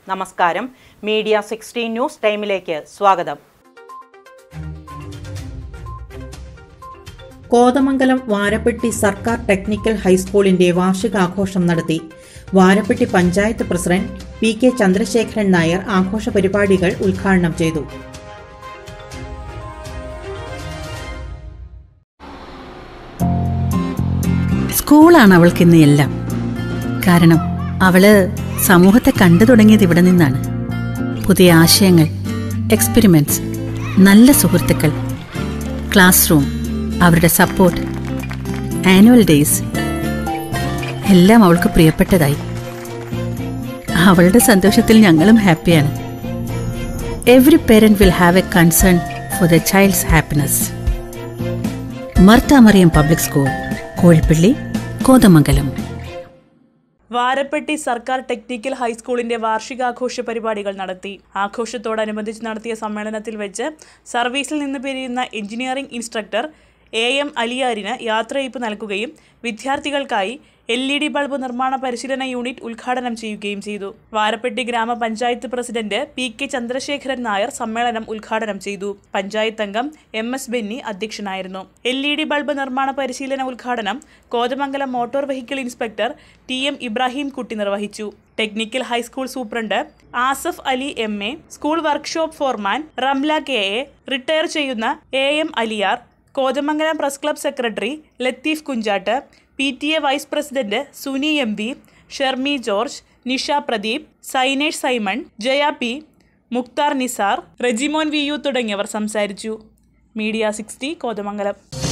നമസ്കാരം media sixteen news ടൈമിലേക്ക് സ്വാഗതം കോതമംഗലം വാരപ്പെട്ടി സർക്കാർ ടെക്നിക്കൽ ഹൈസ്കൂളിന്റെ വാർഷികാഘോഷം നടത്തി Varappetty panchayat president P K Chandrasekharan Nair ആഘോഷ പരിപാടികൾ ഉദ്ഘാടനം ചെയ്തു സ്കൂളാണ് അവൾക്കിന്ന് എല്ലാം കാരണം അവള് സമൂഹത്തെ കണ്ടു തുടങ്ങിയത് ഇവിടെ നിന്നാണ് പുതിയ ആശയങ്ങൾ എക്സ്പെരിമെന്റ്സ് നല്ല സുഹൃത്തുക്കൾ ക്ലാസ് റൂം അവരുടെ സപ്പോർട്ട് ആനുവൽ ഡേയ്സ് എല്ലാം അവൾക്ക് പ്രിയപ്പെട്ടതായി അവളുടെ സന്തോഷത്തിൽ ഞങ്ങളും ഹാപ്പിയാണ് every parent will have a concern for the child's happiness Marthamariam public school Kozhippilly Kothamangalam Varappetty സർക്കാർ ടെക്നിക്കൽ ഹൈസ്കൂളിന്റെ വാർഷികാഘോഷ പരിപാടികൾ നടത്തി ആഘോഷത്തോടനുബന്ധിച്ച് നടത്തിയ സമ്മേളനത്തിൽ വെച്ച് സർവീസിൽ നിന്ന് പിരിയുന്ന എഞ്ചിനീയറിംഗ് ഇൻസ്ട്രക്ടർ എ എം അലിയാരിന് യാത്രയയപ്പ് നൽകുകയും വിദ്യാർത്ഥികൾക്കായി എൽ ഇ ഡി ബൾബ് നിർമ്മാണ പരിശീലന യൂണിറ്റ് ഉദ്ഘാടനം ചെയ്യുകയും ചെയ്തു Varappetty grama panchayat president P K Chandrasekharan Nair സമ്മേളനം ഉദ്ഘാടനം ചെയ്തു പഞ്ചായത്ത് അംഗം എം എസ് ബെന്നി അധ്യക്ഷനായിരുന്നു എൽ ഇ ഡി ബൾബ് നിർമ്മാണ പരിശീലന ഉദ്ഘാടനം Kothamangalam motor vehicle inspector T M Ibrahim Kutty നിർവഹിച്ചു technical high school superintendent Asaf Ali M A school workshop foreman Ramla K A retire ചെയ്യുന്ന A M Aliyar Kothamangalam press club secretary Latheef Kunchattu P T A vice president Suni M V Shermi George Nisha Pradeep Sainesh Simon Jaya P Mukthar Nisar Rejimon V U തുടങ്ങിയവർ സംസാരിച്ചു media sixty Kothamangalam